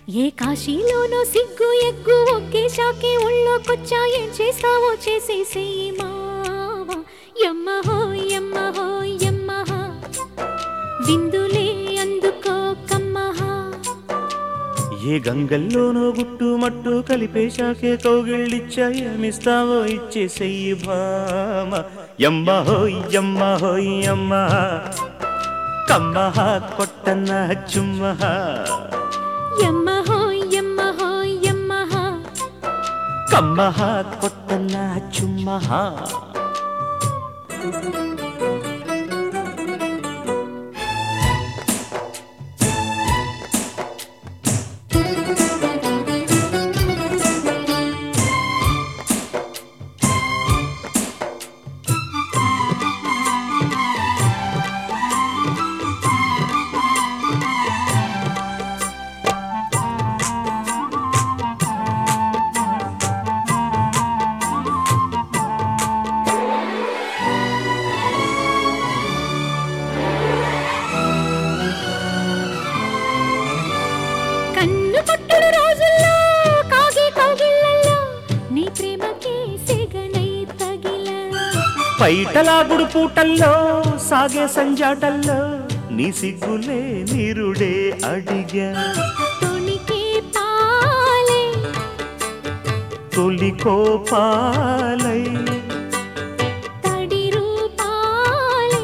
ఏ కాశీలోనో సిగ్గు ఎగ్గు ఒకే షాకే ఒళ్ళోకొచ్చా ఏం చేస్తావో చేసేసేయి మావా యమ్మ హో యమ్మ హో యమ్మ హా. విందులే అందుకో కమ్మహా ఏ గంగల్లోనో గుట్టు మట్టు కలిపేశాకే కౌగిళ్ళిచ్చా ఏమిస్తావో ఇచ్చేసెయ్యి భామ యమ్మ హోయ్ యమ్మ హోయ్ యమ్మ కమ్మహ కొట్టన్న చుమ్మహ యమ్మ హో యమ్మ హో యమ్మ హా. కమ్మహ కొట్టన్న చుమ్మహ కన్ను కొట్టుడు రోజుల్లో కాగే కౌగిళ్ళల్లో నీ ప్రేమకే సెగనై తగిలా పైటలాగుడు పూటల్లో సాగే సంజాటల్లో నీ సిగ్గులే నీరుడే అడిగా తొణికే పాలే తొలి కోపాలై తడి రూపాలే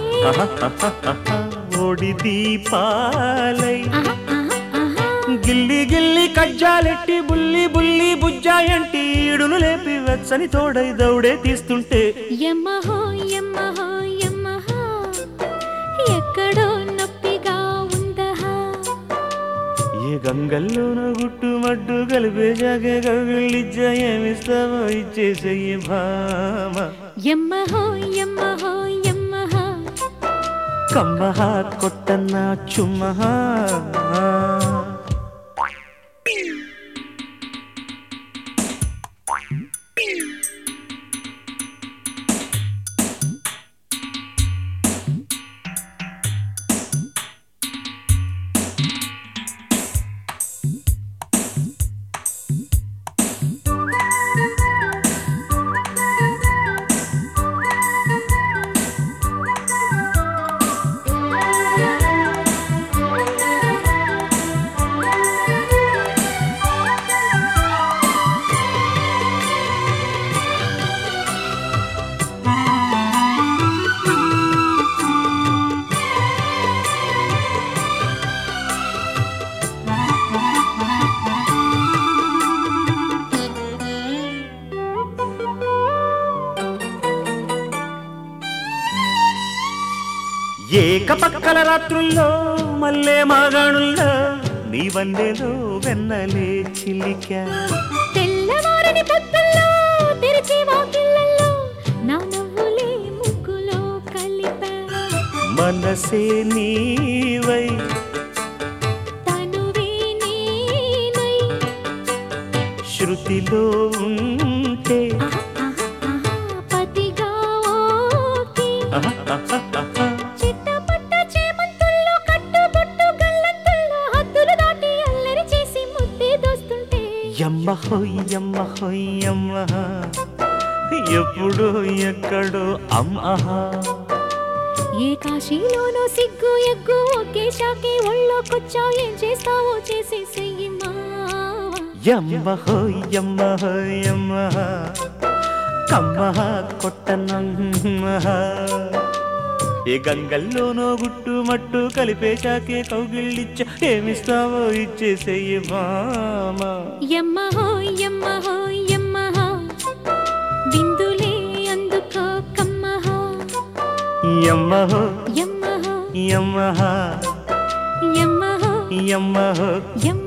ఓడి దీపాలై ఆహా, ఆహా, ఆహా. గిల్లి గిల్లి కజ్జాలెట్టి బుల్లి బుల్లి బుజ్జాయంటి ఈడును లేపి వెచ్చని తోడై దౌడే తీస్తుంటే యమ్మ హో యమ్మ హో యమ్మ హో. ఎక్కడో నొప్పిగా ఉందహా ఏ గంగల్లోనో గుట్టు మడ్డు కలిపే జాగే కవిళ్ళిచ్చ ఏమిస్తావో ఇచ్చేసెయ్యి భామ యమ్మ హో యమ్మ హో యమ్మ హో. కమ్మహ కొట్టన్న చుమ్మహ ఏక పక్కల రాత్రుల్లో మల్లె మాగాణుల్లో నీ వన్నెలో వెన్నలే చిలిక తెల్లవారని పొద్దుల్లో తెరిచి వాకిళ్ళల్లో నా నవ్వులే ముగ్గులో కలిపా మనసే నీవై తనువే నేనై శృతిలో ఉంటే ఆహా, ఆహా, ఆహా, పతిగా ఓకే చిట్టపట్ట చేమంతుల్లో కట్టుబొట్టు గల్లంతుల్లో హద్దులు దాటి అల్లరి చేసి ముద్దే దోస్తుంటే యమ్మ హోయ్ యమ్మ హోయ్ యమ్మ ఎప్పుడు ఎక్కడో అమ్మహ ఏ కాశీలోనో సిగ్గు ఎగ్గు ఒకే షాకే ఒళ్ళోకొచ్చా ఏం చేస్తావో చేసేసేయి మావా యమ్మ హోయ్ యమ్మ హోయ్ యమ్మ కమ్మహ కొట్టనమ్మ ఏ గంగల్లోనో గుట్టు మట్టు కలిపేశాకే కౌగిళ్ళిచ్చ ఏమిస్తావో ఇచ్చేసేయి మామ యమ్మ హో యమ్మ హో యమ్మ హో. విందులే అందుకో కమ్మ హో యమ్మ హో యమ్మ హో యమ్మ యమ్మ హో యమ్మ హో యమ్మ